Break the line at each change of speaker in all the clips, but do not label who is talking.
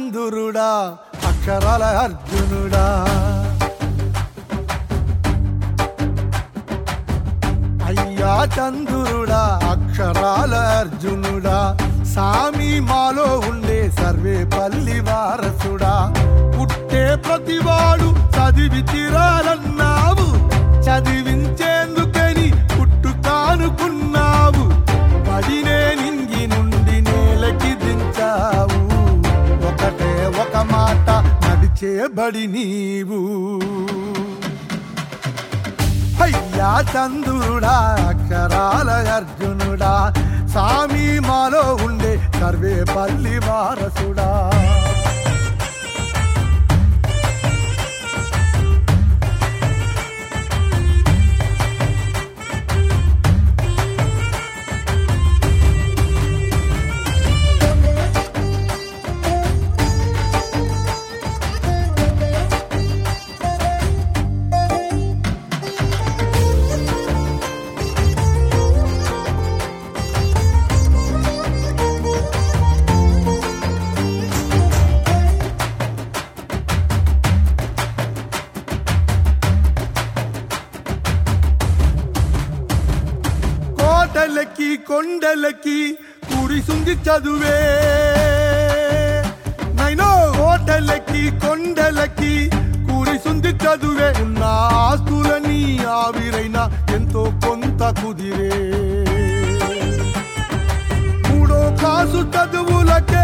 చందురుడా అక్షరాల అర్జునుడా అయ్యా చందురుడా అక్షరాల అర్జునుడా సామి మాలో ఉండే సర్వే పల్లి వారసుడా పుట్టే ప్రతివాడు చదివి తీరాలన్నావు చదివించేందుకని పుట్టుకానుకున్నావు పడినే నింగి నుండి నేలకి దించావు ఒకటే ఒక మాట నడిచే బడి నీవు అయ్యా చందుడా అక్షరాల అర్జునుడా సామి మాలో ఉండే సర్వే పల్లి వారసుడా కోటలకి కొండలకి కురిసుంది చదువే నైనో కోటలకి కొండలకి కురిసుంది చదువే ఉన్న ఆస్తులని ఆవిరైన ఎంతో కొంత కుదిరే మూడో క్లాసు చదువులకే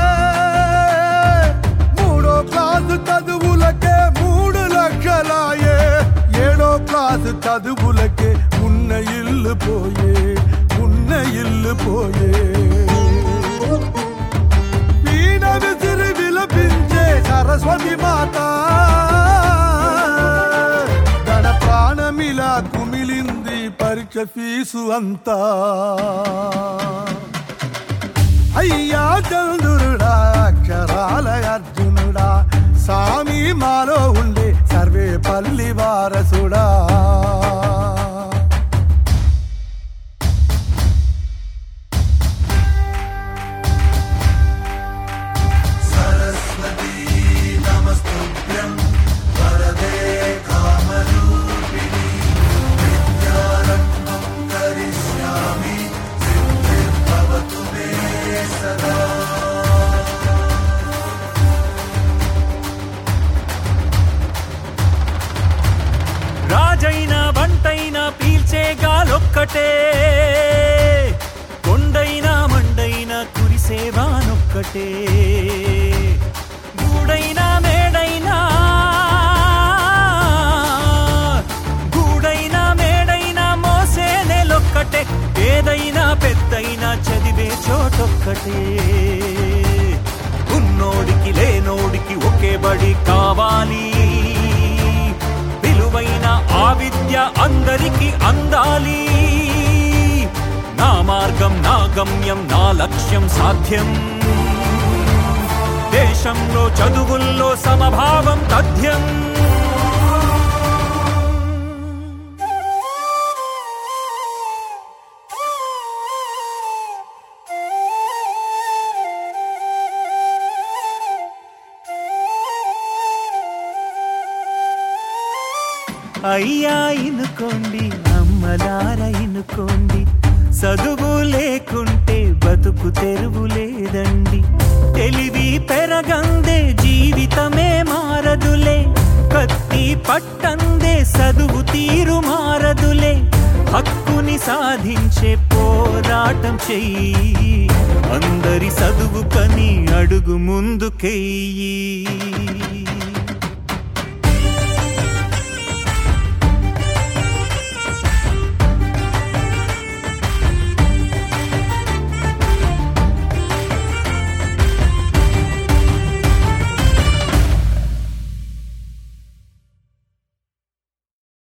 మూడో క్లాసు చదువులకే మూడు లక్షలాయే ఏడో క్లాసు చదువులకే ఉన్న ఇల్లు పోయే ఉన్న ఇల్లు పోయే వీణ విసిరి విలపించే సరస్వతి మాత తన ప్రాణమిలా కుమిలింది పరీక్ష ఫీసు అంతా అయ్యా చంద్రుడా అక్షరాల అర్జునుడా సామి మాలో ఉండే సర్వే పల్లి వారసుడా
రాజైనా బంటైనా పీల్చే గాలొక్కటే కొండైనా మండైనా కురిసేవానొక్కటే గూడైనా మేడైనా గూడైనా మేడైనా మోసే నెలొక్కటే ఏదైనా పెద్దైనా చదివే చోటొక్కటే ఉన్నోడికి లేనోడికి ఒకే బడి కావాలి విలువైన ఆ విద్య అందరికీ అందాలి నా మార్గం నా గమ్యం నా లక్ష్యం సాధ్యం దేశంలో చదువుల్లో సమభావం తథ్యం అయ్యా ఇనుకోండి అమ్మలార ఇనుకోండి చదువు లేకుంటే బతుకు తెరువు లేదండి తెలివి పెరగందే జీవితమే మారదులే కత్తి పట్టందే చదువు తీరు మారదులే హక్కుని సాధించే పోరాటం చెయ్యి అందరి చదువు కని అడుగు ముందుకెయ్యి